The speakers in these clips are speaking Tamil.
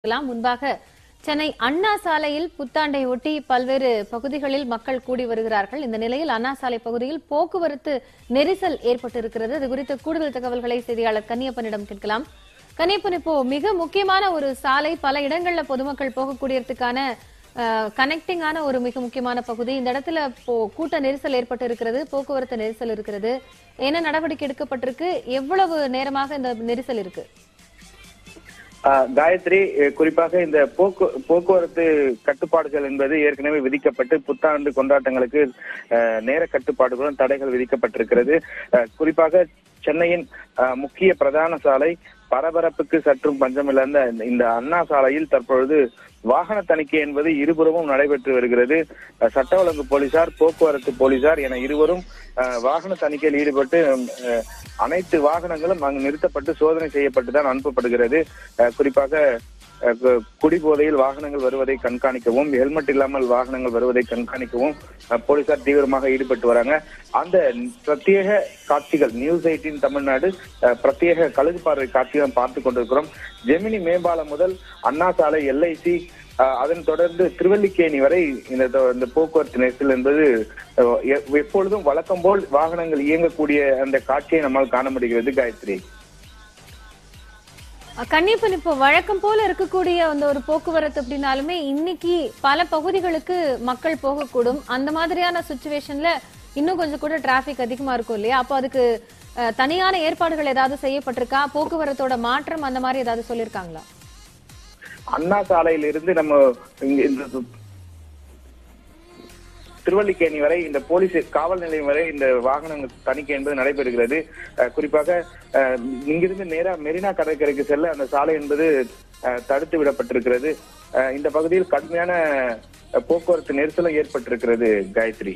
பார்க்கலாம் முன்பாக சென்னை அண்ணா சாலையில் புத்தாண்டை ஒட்டி பல்வேறு பகுதிகளில் மக்கள் கூடி வருகிறார்கள் இந்த நிலையில் அண்ணா சாலை பகுதியில் போக்குவரத்து நெரிசல் ஏற்பட்டிருக்கிறது இது குறித்த கூடுதல் தகவல்களை செய்தியாளர் கன்னியப்பனிடம் கேட்கலாம் கன்னியப்பன் இப்போ மிக முக்கியமான ஒரு சாலை பல இடங்கள்ல பொதுமக்கள் போகக்கூடியதுக்கான கனெக்டிங்கான ஒரு மிக முக்கியமான பகுதி இந்த இடத்துல இப்போ கூட்ட நெரிசல் ஏற்பட்டு இருக்கிறது போக்குவரத்து நெரிசல் இருக்கிறது என்ன நடவடிக்கை எடுக்கப்பட்டிருக்கு எவ்வளவு நேரமாக இந்த நெரிசல் இருக்கு ஆஹ் காயத்ரி அஹ் குறிப்பாக இந்த போக்கு போக்குவரத்து கட்டுப்பாடுகள் என்பது ஏற்கனவே விதிக்கப்பட்டு புத்தாண்டு கொண்டாட்டங்களுக்கு ஆஹ் நேர கட்டுப்பாடுகளும் தடைகள் விதிக்கப்பட்டிருக்கிறது ஆஹ் குறிப்பாக சென்னையின் ஆஹ் முக்கிய பிரதான சாலை பரபரப்புக்கு சற்றும் பஞ்சமில்லாத இந்த- இந்த அண்ணா சாலையில் தற்பொழுது வாகன தணிக்கை என்பது இருபுறமும் நடைபெற்று வருகிறது அஹ் சட்ட ஒழுங்கு போலீசார் போக்குவரத்து போலீசார் என இருவரும் அஹ், வாகன தணிக்கையில் ஈடுபட்டு அஹ், அனைத்து வாகனங்களும் அங்கு நிறுத்தப்பட்டு சோதனை செய்யப்பட்டு தான் அனுப்பப்படுகிறது அஹ், குறிப்பாக அஹ், கு- குடிபோதையில் வாகனங்கள் வருவதை கண்காணிக்கவும் ஹெல்மெட் இல்லாமல் வாகனங்கள் வருவதை கண்காணிக்கவும் அஹ், போலீசார் தீவிரமாக ஈடுபட்டு வராங்க அந்த பிரத்யேக காட்சிகள் நியூஸ் எயிட்டின் தமிழ்நாடு அஹ், பிரத்யேக கழுகு பார்வை காட்சிகளை பார்த்து கொண்டிருக்கிறோம் ஜெமினி மேம்பாலம் முதல் அண்ணா சாலை எல்ஐசி அதன் தொடர்ந்து திருவல்லிக்கேணி வரை இந்த தொ- இந்த போக்குவரத்து நெரிசல் என்பது அஹ், எ- எப்பொழுதும் வழக்கம் போல் வாகனங்கள் இயங்கக்கூடிய அந்த காட்சியை நம்மால் காண முடிகிறது காயத்ரி கன்னியப்பன் இப்போ வழக்கம் போல இருக்கக்கூடிய அந்த ஒரு போக்குவரத்து அப்படின்னாலுமே இன்னைக்கு பல பகுதிகளுக்கு மக்கள் போகக்கூடும் அந்த மாதிரியான சுச்சுவேஷன்ல இன்னும் கொஞ்சம் கூட டிராபிக் அதிகமா இருக்கும் இல்லையா அப்போ அதுக்கு அஹ், தனியான ஏற்பாடுகள் ஏதாவது செய்யப்பட்டிருக்கா போக்குவரத்தோட மாற்றம் அந்த மாதிரி ஏதாவது சொல்லியிருக்காங்களா அண்ணா சாலையில இருந்து நம்ம இங்க இந்த திருவல்லிக்கேணி வரை இந்த போலீஸ் காவல் நிலையம் வரை இந்த வாகனங்கள் தணிக்கை என்பது நடைபெறுகிறது அஹ் குறிப்பாக அஹ், இங்கிருந்து நேரா மெரினா கடற்கரைக்கு செல்ல அந்த சாலை என்பது அஹ், தடுத்து விடப்பட்டிருக்கிறது அஹ், இந்த பகுதியில் கடுமையான அஹ், போக்குவரத்து நெரிசலும் ஏற்பட்டிருக்கிறது காயத்ரி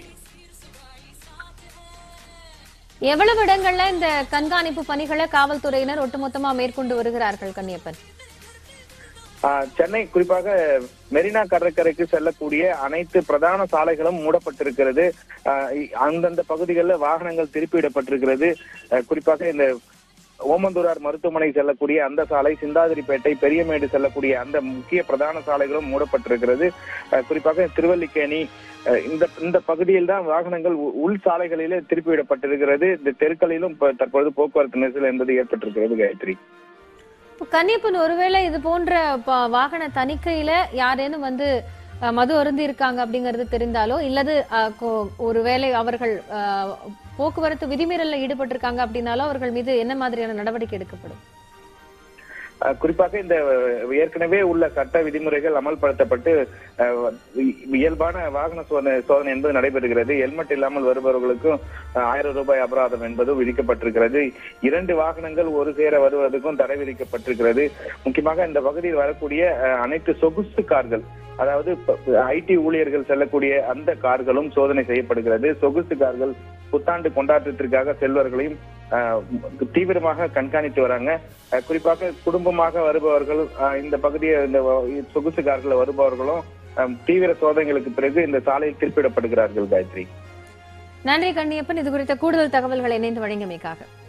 எவ்வளவு இடங்கள்ல இந்த கண்காணிப்பு பணிகளை காவல்துறையினர் ஒட்டுமொத்தமா மேற்கொண்டு வருகிறார்கள் கன்னியப்பன் ஆஹ் சென்னை குறிப்பாக மெரினா கடற்கரைக்கு செல்லக்கூடிய அனைத்து பிரதான சாலைகளும் மூடப்பட்டிருக்கிறது ஆஹ் இ- அந்தந்த பகுதிகளில் வாகனங்கள் திருப்பிவிடப்பட்டிருக்கிறது ஆஹ் குறிப்பாக இந்த ஓமந்தூரார் மருத்துவமனை செல்லக்கூடிய அந்த சாலை சிந்தாதிரிப்பேட்டை பெரியமேடு செல்லக்கூடிய அந்த முக்கிய பிரதான சாலைகளும் மூடப்பட்டிருக்கிறது ஆஹ் குறிப்பாக திருவல்லிக்கேணி ஆஹ் இந்த இந்த பகுதியில் தான் வாகனங்கள் உ- உள் சாலைகளிலே திருப்பிவிடப்பட்டிருக்கிறது இந்த தெருக்களிலும் இப்ப தற்பொழுது போக்குவரத்து நெரிசல் என்பது ஏற்பட்டிருக்கிறது காயத்ரி இப்போ கன்னியப்பன் ஒருவேளை இது போன்ற ப- வாகன தணிக்கையில யாரேனும் வந்து அஹ், மது அருந்தி இருக்காங்க அப்படிங்கறது தெரிந்தாலோ இல்லது அஹ், கொ- ஒருவேளை அவர்கள் அஹ், போக்குவரத்து விதிமீறல்ல ஈடுபட்டிருக்காங்க அப்படின்னாலோ அவர்கள் மீது என்ன மாதிரியான நடவடிக்கை எடுக்கப்படும் அஹ் குறிப்பாக இந்த அஹ், ஏற்கனவே உள்ள சட்ட விதிமுறைகள் அமல்படுத்தப்பட்டு அஹ், இ- இயல்பான வாகன சோதனை சோதனை என்பது நடைபெறுகிறது ஹெல்மெட் இல்லாமல் வருபவர்களுக்கும் அஹ், ஆயிரம் ரூபாய் அபராதம் என்பது விதிக்கப்பட்டிருக்கிறது இரண்டு வாகனங்கள் ஒரு சேர வருவதற்கும் தடை விதிக்கப்பட்டிருக்கிறது முக்கியமாக இந்த பகுதியில் வரக்கூடிய அஹ், அனைத்து சொகுசு கார்கள் அதாவது ஐடி ஊழியர்கள் செல்லக்கூடிய அந்த கார்களும் சோதனை செய்யப்படுகிறது சொகுசு கார்கள் புத்தாண்டு கொண்டாட்டத்திற்காக செல்வர்களையும் அஹ், தீவிரமாக கண்காணித்து வராங்க அஹ், குறிப்பாக குடும்பமாக வருபவர்கள் அஹ், இந்த பகுதியை இந்த வ- சொகுசு கார்களில் வருபவர்களும் அஹ், தீவிர சோதனைகளுக்கு பிறகு இந்த சாலையில் திருப்பிடப்படுகிறார்கள் காயத்ரி நன்றி கண்ணியப்பன் இது குறித்த கூடுதல் தகவல்களை இணைந்து வழங்கியமைக்காக